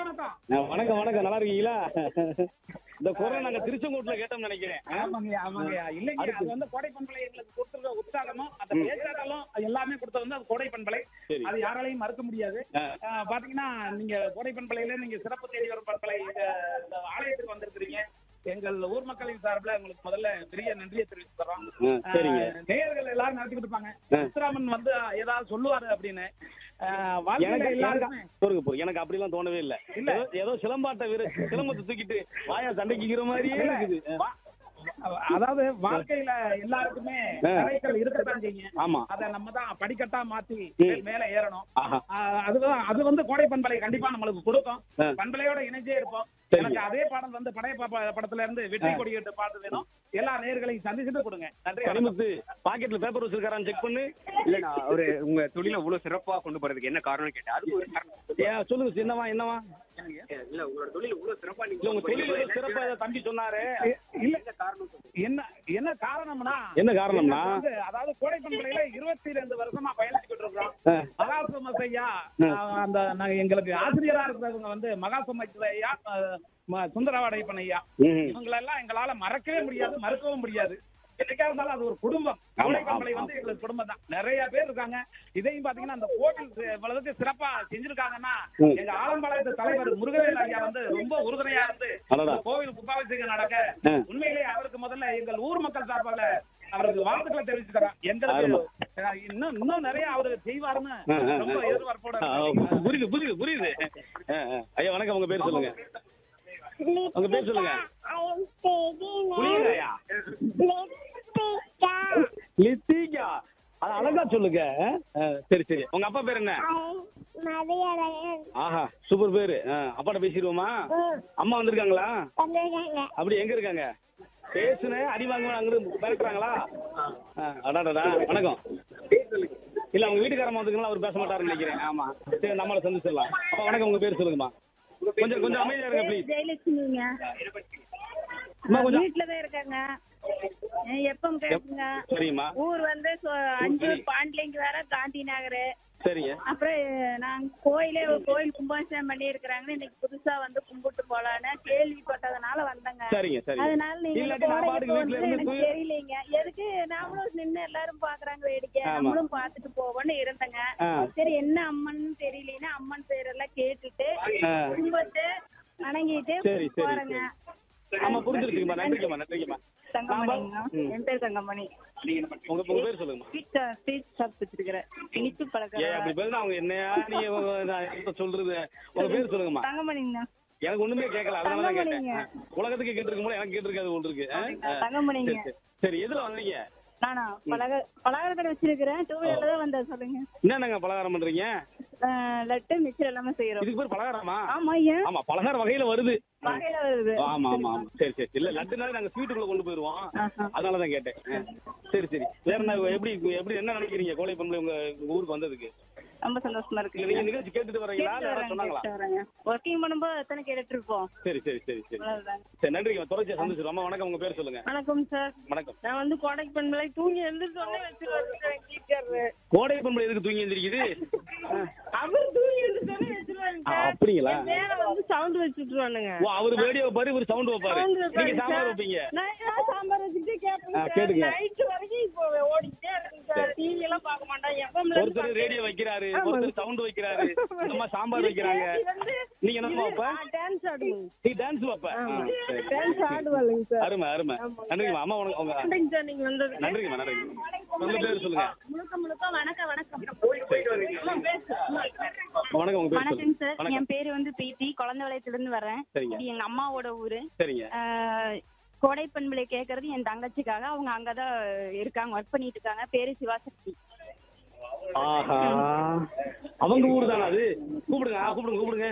வணக்கம் அஹ் வணக்கம் வணக்கம் நல்லா இருக்கீங்களா இந்த குரல் நாங்க திருச்செங்கோட்டுல கேட்டோம்னு நினைக்கிறேன் அஹ் ஆமாங்கய்யா ஆமாங்கய்யா இல்லைங்க அடுத்து. அது வந்து கோடை பண்பலை எங்களுக்கு கொடுத்துருக்க உற்சாகமும் அந்த பேச்சாளர்களும் எல்லாமே கொடுத்தது வந்து அது கோடை பண்பலை சரி. அது யாராலையும் மறுக்க முடியாது ஆ. ஆ, பாத்தீங்கன்னா நீங்க கோடை பண்பலையில நீங்க சிறப்பு தேடி வரும் பண்பலை இந்த இந்த ஆலயத்துக்கு வந்திருக்கிறீங்க எங்கள் ஊர் மக்களின் சார்பில் உங்களுக்கு முதல்ல பெரிய நன்றியை தெரிவிச்சுக்கிறோம் ஆ, சரிங்க. நேயர்கள் எல்லாரும் நடத்திக்கிட்டு இருப்பாங்க ஆ. முத்துராமன் வந்து ஏதாவது சொல்லுவாரு அப்படின்னு ஆ, வாழ்க்கையில எனக்கு எல்லாருக்குமே எனக்கு பொறுங்க பொறுங்க எனக்கு அப்படிலாம் தோணவே இல்ல இல்ல. ஏதோ- ஏதோ சிலம்பாட்ட வீர சிலம்பத்தை தூக்கிட்டு வாயா சண்டைக்குங்கிற மாதிரியே இல்ல. இருக்குது வா- அதாவது வாழ்க்கையில எல்லாருக்குமே ஆ. தடைகள் இருக்கத்தான் செய்யும் ஆமா அத நம்ம தான் படிக்கட்டா மாத்தி ம். மேல ஏறணும் ஆஹா ஆஹ் அதுதான் அது வந்து கோடை பண்பலை கண்டிப்பா நம்மளுக்கு கொடுக்கும் ஆ. பண்பலையோட இணைஞ்சே இருப்போம் சரிங்க. எனக்கு அதே பாடல் வந்து படையப்பா ப- படத்துல இருந்து வெற்றி ஆ. கொடியிட்டு பாட்டு வேணும் எல்லா நேர்களையும் சந்திச்சுட்டு கொடுங்க நன்றி வணக்கம். கனிமுத்து பாக்கெட்ல பேப்பர் வச்சிருக்காரான்னு செக் பண்ணு இல்ல நான் அவரு உங்க தொழிலை இவ்வளவு சிறப்பா கொண்டு போறதுக்கு என்ன காரணம்னு கேட்டேன் அதுக்கு ஒரு காரணம் ஏன் சொல்லுங்க என்னவா என்னவா இல்ல உங்களோட தொழில் இவ்வளவு சிறப்பா இல்ல உங்க தொழில் சிறப்பா இதை தம்பி சொன்னாரு இல்ல என்ன என்ன காரணம்னா என்ன காரணம்னா? எனக்கு வந்து, அதாவது கோடை பண்பலையில இருபத்தி ரெண்டு வருஷமா பயணிச்சுக்கிட்டு இருக்கோம் ஆ. மகாசமஸ் ஐயா ஆஹ் அந்த நாங்க எங்களுக்கு ஆசிரியரா இருக்கிறவங்க வந்து மகாசமஸ் ஐயா ஆஹ் ம- சுந்தரவாடையப்பன் ஐயா ம். இவங்களெல்லாம் எங்களால மறக்கவே முடியாது மறுக்கவும் முடியாது என்னைக்கா இருந்தாலும் அது ஒரு குடும்பம் ஆமா, கோடை பண்பலை ஆமா. வந்து எங்களுக்கு குடும்பம் தான் நிறைய பேர் இருக்காங்க இதையும் பாத்தீங்கன்னா அந்த கோவில் சி- இவ்வளவுக்கு சிறப்பா செஞ்சிருக்காங்கன்னா ம். எங்க ஆலம்பாளையத்து தலைவர் முருகவேல் ஐயா வந்து ரொம்ப உறுதுணையா இருந்து அடடா. இந்த கோவில் கும்பாபிஷேகம் நடக்க ஆ. உண்மையிலேயே அவருக்கு முதல்ல எங்கள் ஊர் மக்கள் சார்பாக அவருக்கு வாழ்த்துக்களை தெரிவிச்சுக்கிறோம் எங்களுக்கு அருமை. அஹ், இன்னும் இன்னும் நிறைய அவரு செய்வாருன்னு ஆ, ஆ, ரொம்ப ஆ. எதிர்பார்ப்போட ஆ, இருக்கோம். புரியுது புரியுது புரியுது ஆ, ஆ. ஐயா வணக்கம் உங்க பேர் சொல்லுங்க உங்க பேர் சொல்லுங்க புரியுதாயா லித்திகா அது அழகா சொல்லுங்க ஆ, சரி சரி உங்க அப்பா பேர் என்ன ஆஹா சூப்பர் பேரு ஆ, அப்பாட்ட பேசிடுவோமா அம்மா வந்திருக்காங்களா அப்படி எங்க இருக்காங்க பேசுனேன் அடி வாங்குவேன் அங்கிருந்து மிரட்டுறாங்களா ஆ, அடாடா வணக்கம் இல்ல அவங்க வீட்டுக்காரமா வந்துருக்கனால அவர் பேச மாட்டாருன்னு நினைக்கிறேன் ஆமா சரி நம்மள சந்திச்சிடலாம் அப்பா வணக்கம் உங்க பேர் சொல்லுங்கம்மா கொஞ்சம் கொஞ்சம் அமைதியா இருங்க ப்ளீஸ் ஜெயலட்சுமிங்க அம்மா கொஞ்சம் வீட்டுல தான் இருக்காங்க எப்பவும் கேக்குங்க சரிங்கம்மா ஊர் வந்து சொ- அஞ்சூர் பாண்ட்லிங்க வேற காந்தி நகர் சரிங்க அப்புறம் நாங்க கோயிலே ஒரு கோயில் கும்பாபிஷேகம் பண்ணி இருக்கிறாங்கன்னு இன்னைக்கு புதுசா வந்து கும்பிட்டு போலான்னு கேள்விப்பட்டதுனால வந்தங்க சரிங்க சரிங்க அதனால நீங்க இல்லாட்டி நான் கோடைக்கு பாட்டுக்கு வீட்டுல போகணும்னு இருந்து எனக்கு தூய்- தெரியலைங்க எதுக்கு நாமளும் நின்னு எல்லாரும் பாக்குறாங்க வேடிக்கை ஆமா. நம்மளும் பாத்துட்டு போவோம்னு இருந்தேங்க ஆ. சரி என்ன அம்மன் தெரியலன்னா அம்மன் பேரெல்லாம் கேட்டுட்டு ஆ. கும்பிட்டு வணங்கிட்டு சரி, சரி, போறேங்க ஆமா புரிஞ்சிருச்சுங்கம்மா நன்றிங்கம்மா நன்றிங்கம்மா தங்கமணிங்க ம். என் பேர் தங்கமணி உங்க உங்க பேர் சொல்லுங்கம்மா ஸ்வீட் ஸ்வீட் ஷாப் வச்சிருக்கிறேன் இனிப்பு ஏன் பழக்கம் அப்படி பேசுனா அவங்க என்னையா நீங்க நான் என்ன சொல்றது உங்க பேர் சொல்லுங்கம்மா தங்கமணிங்க எனக்கு ஒண்ணுமே கேட்கல அதனால தான் கேட்டேன் தங்கமணிங்க. உலகத்துக்கு கேட்டிருக்கும் போது எனக்கு கேட்டிருக்காது ஒன்று இருக்கு ஆ? ஆ. தங்கமணிங்க. சரி, சரி. சரி எதுல வந்தீங்க நானா பலக பலகார கடை வச்சிருக்கிறேன் டூ வீலர்ல தான் வந்தேன் சொல்லுங்க என்னங்க பலகாரம் பண்றீங்க அஹ், லட்டு மிச்சர் எல்லாமே செய்யறோம் இதுக்கு பேர் பலகாரமா ஆமா ஏன் ஆமா பலகார வகையில வருது வகையில வருது ஆமா ஆமா ஆமா சரி சரி இல்ல லட்டுனாலே நாங்க ஸ்வீட்டுக்குள்ள கொண்டு போயிருவோம் ஆஹா. அதனால தான் கேட்டேன் ஆ. சரி சரி வேற என்ன எப்படி எப்படி என்ன நினைக்கிறீங்க கோழை பொம்பளை உங்க உங்க ஊருக்கு வந்ததுக்கு ரொம்ப சந்தோஷமா இல்ல இருக்கு நீங்க நிகழ்ச்சி கேட்டுட்டு வரீங்களா இல்ல யாராவது சொன்னாங்களா ஒர்க்கிங் பண்ணும்போது எத்தனை கேட்டுட்டு இருப்போம் சரி சரி சரி சரி அவ்வளவுதாங்க. சரி நன்றிங்க தொடர்ச்சியா சந்திச்சிடும் அம்மா வணக்கம் உங்க பேர் சொல்லுங்க வணக்கம் சார் வணக்கம் நான் வந்து கோடைக்கு பண்ணல தூங்கி எழுந்திரிச்சோடனே வச்சிருவாரு கீக்கரு கோடை பொம்பளை எதுக்கு தூங்கி எந்திரிக்குது அவர் தூங்கி எழுந்திரிச்சோடனே வச்சிருவாருங்க ஆ, சார் அப்படிங்களா மேல வந்து சவுண்ட் வச்சுட்டுருவானுங்க ஓ அவர் ரேடியோ பாரு இவர் சவுண்ட் வைப்பாரு Sound வைப்பாரு நீங்க சாம்பார் சார். வைப்பீங்க நான் ஏன் சாம்பார் வச்சுட்டு கேட்பேன் ஆ, சார். கேளுங்க. night வரைக்கும் இப்போ ஓடிக்கிட்டே இருக்குங்க சார். TV எல்லாம் பார்க்க மாட்டேன். FM ல இருந்து ஒருத்தர் பார்க்க- ரேடியோ வைக்கிறாரு ஆமாங்க. ஒருத்தர் சவுண்ட் வைக்கிறாரு நம்ம சாம்பார் வைக்கிறாங்க இது வந்து- நீங்க என்னமா வைப்ப ஆ, dance ஆடுவோம். நீ டான்ஸ் வைப்ப ஆ, ஆமா. சரி. dance ஆடுவாளுங்க சார். அருமை அருமை ஆமாங்க. நன்றிங்கம்மா அம்மா உனக்கு உங்க நன்றிங்க சார், நீங்க வந்தது. நன்றிங்கம்மா நன்றிங்க உங்க பேர் சொல்லுங்க முழுக்க முழுக்க வணக்கம் வணக்கம் வணக்கம் உங்க பேர் வணக்கம் சொல்லுங்க சார் வணக்கம் என் பேரு வந்து பிரீத்தி குழந்தை வளையத்துல இருந்து வரேன் சரிங்க. இது எங்க அம்மாவோட ஊரு சரிங்க ஆஹ், கோடை பண்பலை கேக்குறது என் தங்கச்சிக்காக அவங்க அங்கதான் இருக்காங்க ஒர்க் பண்ணிட்டு இருக்காங்க பேரு சிவாசக்தி ஆஹா அவங்க ஊர் தானே அது கூப்பிடுங்க ஆ, கூப்பிடுங்க கூப்பிடுங்க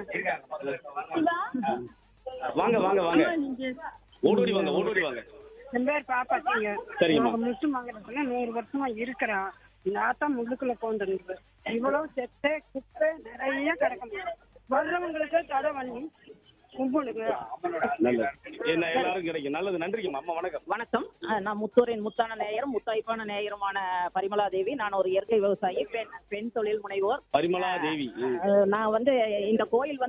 வாங்க வாங்க வாங்க ஓடோடி வாங்க ஓடோடி வாங்க என் பேர் பாப்பாத்திங்க சரிங்கம்மா. நாங்க முட்டு வாங்குறதுல நூறு வருஷமா இருக்கிறோம் நாத்தான் முள்ளுக்குள்ள போந்துருக்கு இவ்வளவு செத்தை குப்பை நிறைய கிடக்கும் வர்றவங்களுக்கு தடை பண்ணி கும்பிடுங்க நல்லது என்ன எல்லாரும் கிடைக்கும் நல்லது நன்றிங்கம்மா அம்மா வணக்கம் வணக்கம் அஹ் நான் முத்தூரின் முத்தான நேயரும் முத்தாய்ப்பான நேயருமான பரிமளா தேவி நான் ஒரு இயற்கை விவசாயி பெண் பெண் தொழில் முனைவோர் பரிமளா தேவி ம். அஹ் நான் வந்து இந்த கோயில் வந்து